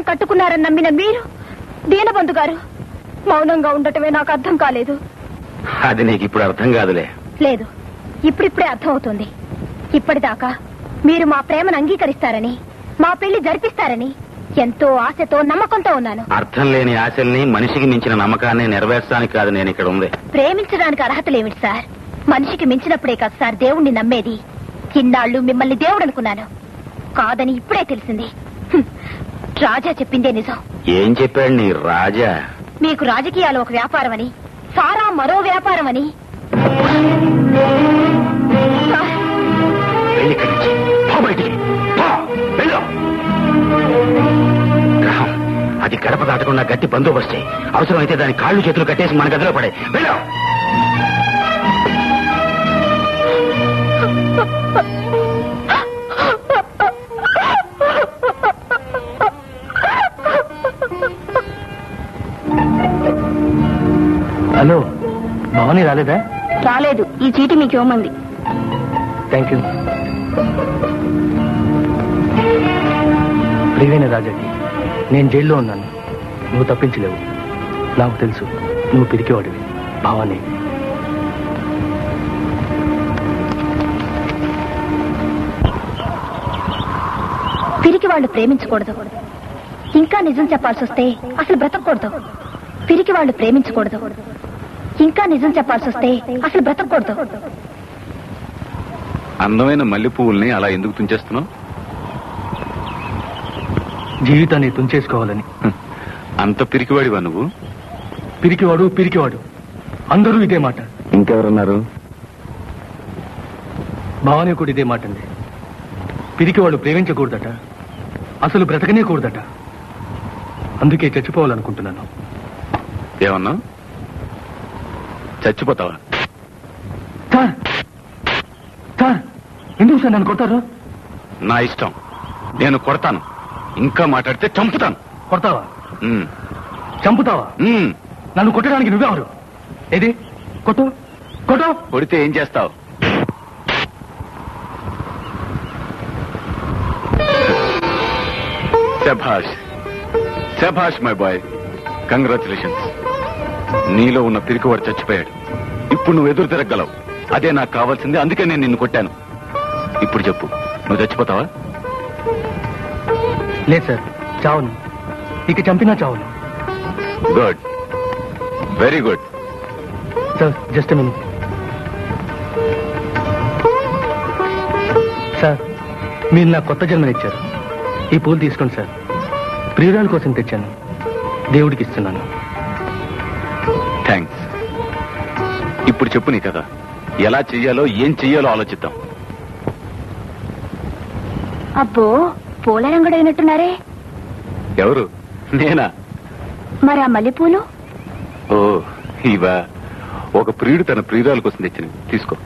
కట్టుకున్నారని నమ్మిన మీరు దీనబంధు గారు మౌనంగా ఉండటమే నాకు అర్థం కాలేదు అది నీకు ఇప్పుడు అర్థం కాదులే లేదు ఇప్పుడిప్పుడే అర్థమవుతుంది ఇప్పటిదాకా మీరు మా ప్రేమను అంగీకరిస్తారని మా పెళ్లి జరిపిస్తారని ఎంతో ఆశతో నమ్మకంతో ఉన్నాను అర్థం లేని ఆశల్ని మనిషికి మించిన నమ్మకాన్ని నెరవేర్చడానికి కాదు నేను ఇక్కడ ఉంది ప్రేమించడానికి అర్హతలేమిటి సార్ మనిషికి మించినప్పుడే కదా సార్ దేవుణ్ణి నమ్మేది ఇన్నాళ్ళు మిమ్మల్ని దేవుడు అనుకున్నాను కాదని ఇప్పుడే తెలిసింది హ్మ్. రాజా చెప్పిందే నిజం ఏం చెప్పాడు నీ రాజా మీకు రాజకీయాలు ఒక వ్యాపారం అని సారా మరో వ్యాపారం అని సార్, వెళ్ళి ఇక్కడి నుంచి పో బయటికి పో, వెళ్ళు గ్రహం అది గడప దాటకుండా గట్టి బందోబస్తే అవసరమైతే దాని కాళ్ళు చేతులు కట్టేసి మన గదిలో పడే వెళ్ళు హలో భవానీ రాలేదా రాలేదు ఈ చీటి మీకు ఇవ్వమంది థ్యాంక్ యూ ప్రియమైన రాజాకి నేను జైల్లో ఉన్నాను నువ్వు తప్పించలేవు నాకు తెలుసు నువ్వు పిరికేవాడివి భావాని పిరికి వాళ్ళు ప్రేమించకూడదు ఇంకా నిజం చెప్పాల్సి వస్తే అసలు బ్రతకూడదు పిరికి వాళ్ళు ప్రేమించకూడదు ఇంకా నిజం చెప్పాల్సి వస్తే అసలు బ్రతకూడదు అందమైన మల్లె పువ్వుల్ని అలా ఎందుకు తుంచేస్తున్నావు జీవితాన్ని తుంచేసుకోవాలని అంత పిరికివాడివా నువ్వు పిరికివాడు పిరికివాడు అందరూ ఇదే మాట ఇంకెవరున్నారు భావాని కూడా ఇదే మాట అండి పిరికివాడు ప్రేమించకూడదట అసలు బ్రతకనే కూడదట అందుకే చచ్చిపోవాలనుకుంటున్నాను ఏమన్నా చచ్చిపోతావా సార్ సార్ ఎందుకు సార్ నన్ను కొడతారు నా ఇష్టం నేను కొడతాను ఇంకా మాట్లాడితే చంపుతాను కొడతావా ఉమ్, చంపుతావా ఉమ్. నన్ను కొట్టడానికి నువ్వెవరు ఏది కొట్టు కొట్టు కొడితే ఏం చేస్తావు శభాష్ శభాష్ మై బాయ్ కంగ్రాచులేషన్స్ నీలో ఉన్న పిరికివాడు చచ్చిపోయాడు ఇప్పుడు నువ్వు ఎదురు తిరగలవు అదే నాకు కావాల్సింది అందుకే నేను నిన్ను కొట్టాను ఇప్పుడు చెప్పు నువ్వు చచ్చిపోతావా లేదు సార్ చావును ఇక చంపినా చావును good very good sir just minute sir మీరు నా కొత్త జన్మనిచ్చారు ఈ పూలు తీసుకోండి సార్ ప్రియురాల కోసం తెచ్చాను దేవుడికి ఇస్తున్నాను థ్యాంక్స్ ఇప్పుడు చెప్పు నీ కదా ఎలా చెయ్యాలో ఏం చెయ్యాలో ఆలోచిద్దాం అబ్బో పూల రంగుడైనట్టున్నారే ఎవరు నేనా మరి ఆ మల్లెపూలు ఓ ఇవా ఒక ప్రియుడు తన ప్రియురాల కోసం తెచ్చిన తీసుకో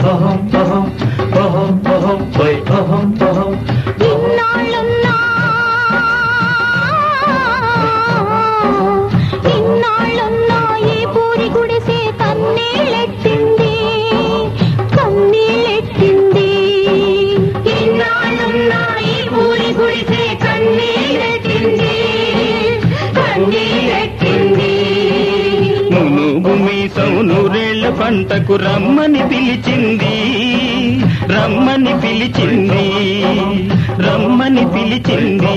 ఇన్నాళ్ళున్నా ఇన్నాళ్ళున్నా ఈ పూరి గుడిసే కన్నీళ్ళెట్టింది కన్నీళ్ళెట్టింది ఇన్నాళ్ళున్నా ఈ పూరి గుడిసే కన్నీళ్ళెట్టింది కన్నీళ్ళెట్టింది మునుగు మీసం నూరేళ్ల పంటకు రమ్మని పిలిచింది రమ్మని పిలిచింది రమ్మని పిలిచింది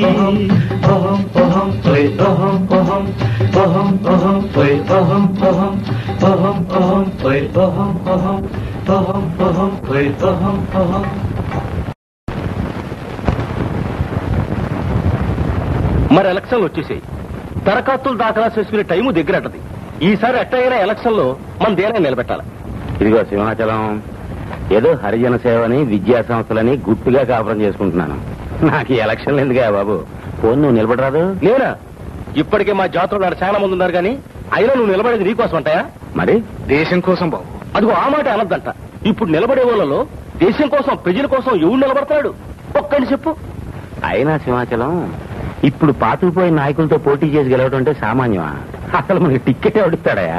మరి ఎలక్షన్లు వచ్చేసాయి దరఖాస్తులు దాఖలా చేసుకునే టైము దగ్గరటది ఈసారి ఎట్టయినా ఎలక్షన్ లో మన దేనే నిలబెట్టాలి ఇదిగో సింహాచలం ఏదో హరిజన సేవని విద్యా సంస్థలని గుట్టుగా కాపురం చేసుకుంటున్నాను నాకు ఈ ఎలక్షన్లు ఎందుకా బాబు ఫోన్ నువ్వు నిలబడరాదు నేనా ఇప్పటికే మా జాతరలో నాడు చాలా మంది ఉన్నారు కానీ అయినా నువ్వు నిలబడేది నీకోసం అంటాయా మరి దేశం కోసం బాబు అదిగో ఆ మాట అనద్దంట ఇప్పుడు నిలబడే వాళ్ళలో దేశం కోసం ప్రజల కోసం ఎవడు నిలబడతాడు ఒక్కని చెప్పు అయినా సింహాచలం ఇప్పుడు పాతుకుపోయిన నాయకులతో పోటీ చేసి గెలవడం అంటే సామాన్యమా అసలు మనకి టిక్కెట్ ఎవడిస్తాడయా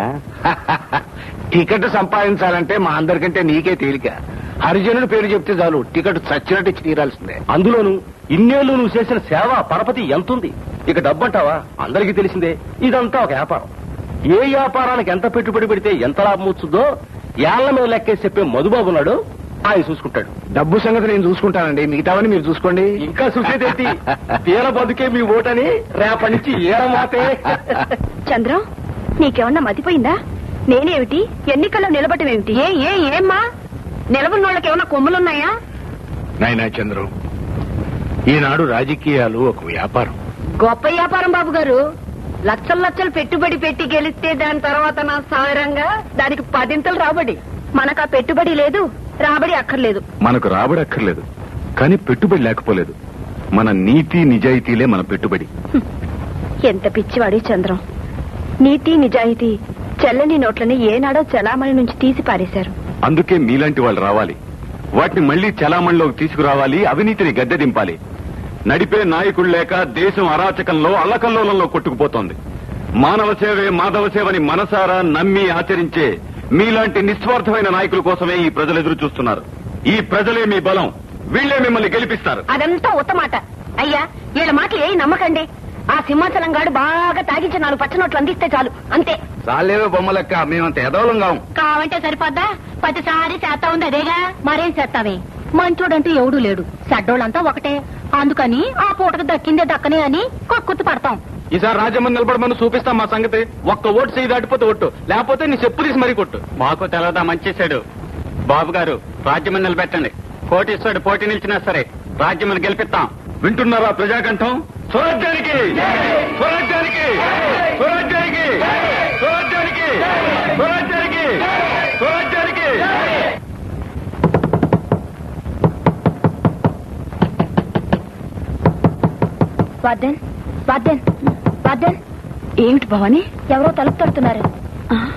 టికెట్ సంపాదించాలంటే మా అందరికంటే నీకే తేలిక హరిజనుడి పేరు చెప్తే చాలు టికెట్ చచ్చినట్టు ఇచ్చి తీరాల్సిందే అందులోను ఇన్నేళ్లు నువ్వు చేసిన సేవ పరపతి ఎంతుంది ఇక డబ్బంటావా అందరికీ తెలిసిందే ఇదంతా ఒక వ్యాపారం ఏ వ్యాపారానికి ఎంత పెట్టుబడి పెడితే ఎంత లాభం వచ్చుద్దో ఏళ్ల మీద లెక్కేసి చెప్పే మధుబాబు ఉన్నాడు ఆయన చూసుకుంటాడు డబ్బు సంగతి నేను చూసుకుంటానండి మిగతావని మీరు చూసుకోండి ఇంకా చూసేదేంటి తీర బతుకే మీ ఓటని రేపటి నుంచి ఏరమాతే చంద్రం నీకేమన్నా మతిపోయిందా నేనేమిటి ఎన్నికల్లో నిలబడమేమిటి ఏ ఏ ఏమ్మా నిలబడిన వాళ్ళకి ఏమన్నా కొమ్ములున్నాయా నాయనా చంద్రం ఈనాడు రాజకీయాలు ఒక వ్యాపారం గొప్ప వ్యాపారం బాబు గారు లక్షలు లక్షలు పెట్టుబడి పెట్టి గెలిస్తే దాని తర్వాత నా సారంగా దానికి పదింతలు రాబడి మనకు ఆ పెట్టుబడి లేదు రాబడి అక్కర్లేదు మనకు రాబడి అక్కర్లేదు కానీ పెట్టుబడి లేకపోలేదు మన నీతి నిజాయితీలే మన పెట్టుబడి ఎంత పిచ్చివాడి చంద్రం నీతి నిజాయితీ చెల్లని నోట్లని ఏనాడో చలామణి నుంచి తీసి పారేశారు అందుకే మీలాంటి వాళ్ళు రావాలి వాటిని మళ్లీ చలామణిలోకి తీసుకురావాలి అవినీతిని గద్దె దింపాలి నడిపే నాయకుడు లేక దేశం అరాచకంలో అల్లకల్లోలంలో కొట్టుకుపోతోంది మానవ సేవే మాధవ సేవని మనసారా నమ్మి ఆచరించే మీలాంటి నిస్వార్థమైన నాయకుల కోసమే ఈ ప్రజలు ఎదురు చూస్తున్నారు ఈ ప్రజలే మీ బలం వీళ్ళే మిమ్మల్ని గెలిపిస్తారు అదంతా ఉత్తమాట అయ్యా వీళ్ళ మాటలు ఏ నమ్మకండి ఆ సింహాచలం గాడు బాగా తాగించి నాలుగు పచ్చనోట్లు అందిస్తే చాలు అంతే చాలేవే బొమ్మలక్క మేమంత ఎదవలం కాం కావంటే సరిపోద్దా ప్రతిసారి చేస్తా ఉంది అదేగా మరేం చేస్తావే మంచోడంటూ ఎవడూ లేడు చెడ్డోళ్ళంతా ఒకటే అందుకని ఆ పూటకు దక్కిందే దక్కనే అని కక్కుర్తి పడతాం ఈసారి రాజ్యమంది నిలబడమని చూపిస్తాం మా సంగతి ఒక్క ఓటు చేయి దాటిపోతే ఒట్టు లేకపోతే నీ చెప్పు తీసి మరీ కొట్టు మాకు తెలవదా మంచేశాడు బాబు గారు రాజ్యం నిలబెట్టండి కోటీశ్వరుడు పోటీ నిలిచినా సరే రాజ్యం గెలిపిస్తాం వింటున్నారా ప్రజాకంఠం స్వరాజ్యానికి స్వరాజ్యానికి స్వరాజ్యానికి స్వరాజ్యానికి స్వరాజ్యానికి స్వరాజ్యానికి వర్ధన్ వర్ధన్ వర్ధన్ ఏమిటి భవాని ఎవరో తలుపు తడుతున్నారు